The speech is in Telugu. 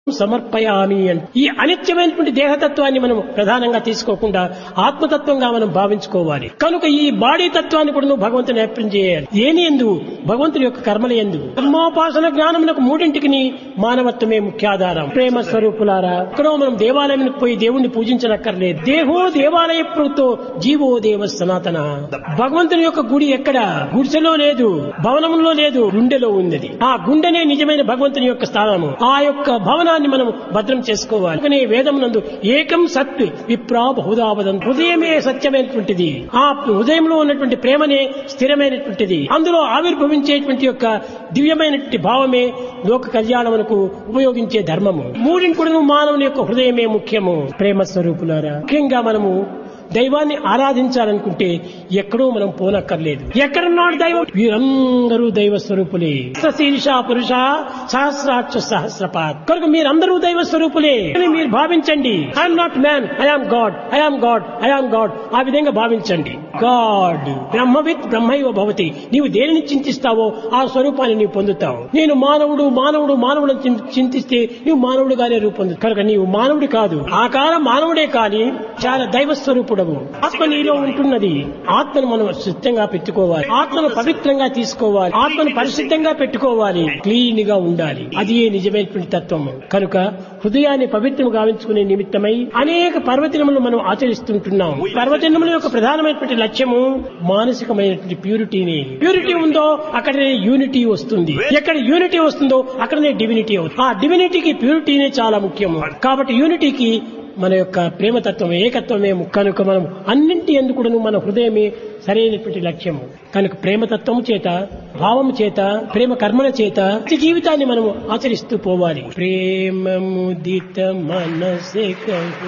సమర్పయామి అంటే ఈ అనిత్యమైనటువంటి దేహతత్వాన్ని మనం ప్రధానంగా తీసుకోకుండా ఆత్మతత్వంగా మనం భావించుకోవాలి కనుక ఈ బాడీ తత్వాన్ని కూడా నువ్వు భగవంతుని అర్పణ చేయాలి ఏని ఎందు భగవంతుని యొక్క కర్మల ఎందు కర్మోపాసన జ్ఞానమునకు మూడింటికి మానవత్వమే ముఖ్యాధారం ప్రేమ స్వరూపులారా ఎక్కడో మనం దేవాలయానికి పోయి దేవుణ్ణి పూజించనక్కర్లేదు దేహో దేవాలయ ప్రభుతో జీవో దేవ సనాతన భగవంతుని యొక్క గుడి ఎక్కడ గుడిసెలో లేదు భవనంలో లేదు గుండెలో ఉన్నది ఆ గుండెనే నిజమైన భగవంతుని యొక్క స్థానము ఆ యొక్క భవనాన్ని మనం భద్రం చేసుకోవాలి అందుకనే వేదం నందు ఏకం సత్ విప్రా బహుదావదం హృదయమే సత్యమైనటువంటిది ఆ హృదయంలో ఉన్నటువంటి ప్రేమనే స్థిరమైనటువంటిది అందులో ఆవిర్భవించేటువంటి యొక్క దివ్యమైనటువంటి భావమే లోక కళ్యాణమునకు ఉపయోగించే ధర్మము మూడింటి కూడా మానవుని యొక్క హృదయమే ముఖ్యము ప్రేమ స్వరూపులారా ముఖ్యంగా మనము దైవాన్ని ఆరాధించాలనుకుంటే ఎక్కడో మనం పోనక్కర్లేదు ఎక్కడున్నాడు దైవం వీరందరూ దైవ స్వరూపులే శీర్ష పురుష సహస్రాక్ష సహస్రపాత్ కనుక మీరందరూ దైవ స్వరూపులే అని మీరు భావించండి I'm not man I am God I am God I am God ఆ విధంగా భావించండి గాడ్ బ్రహ్మవిత్ బ్రహ్మైవ భవతి నీవు దేనిని చింతిస్తావో ఆ స్వరూపాన్ని నీవు పొందుతావు నేను మానవుడు మానవుడు మానవుడు అని చింత- చింతిస్తే నీవు మానవుడుగానే రూపొందు కనుక నీవు మానవుడు కాదు ఆకార మానవుడే కాని చాలా దైవ స్వరూపుడవు ఆత్మ నీలో ఉంటున్నది ఆత్మను మనం శుద్ధంగా పెట్టుకోవాలి ఆత్మను పవిత్రంగా తీసుకోవాలి ఆత్మను పరిశుద్ధంగా పెట్టుకోవాలి క్లీన్ గా ఉండాలి అది నిజమైనటువంటి తత్వము కనుక హృదయాన్ని పవిత్రం గావించుకునే నిమిత్తమై అనేక పర్వదినములు మనం ఆచరిస్తుంటున్నాం పర్వదినముల యొక్క ప్రధానమైనటువంటి లక్ష్యము మానసికమైనటువంటి ప్యూరిటీని ప్యూరిటీ ఉందో అక్కడనే యూనిటీ వస్తుంది ఎక్కడ యూనిటీ వస్తుందో అక్కడనే డివినిటీ అవుతుంది ఆ డివినిటీకి ప్యూరిటీనే చాలా ముఖ్యము కాబట్టి యూనిటీకి మన యొక్క ప్రేమతత్వం ఏకత్వమే ము- కనుక మనం అన్నింటి ఎందుకు మన హృదయమే సరైనటువంటి లక్ష్యము కనుక ప్రేమతత్వము చేత భావము చేత ప్రేమ కర్మల చేత ప్రతి జీవితాన్ని మనం ఆచరిస్తూ పోవాలి ప్రేమ ముదిత మనసే కహు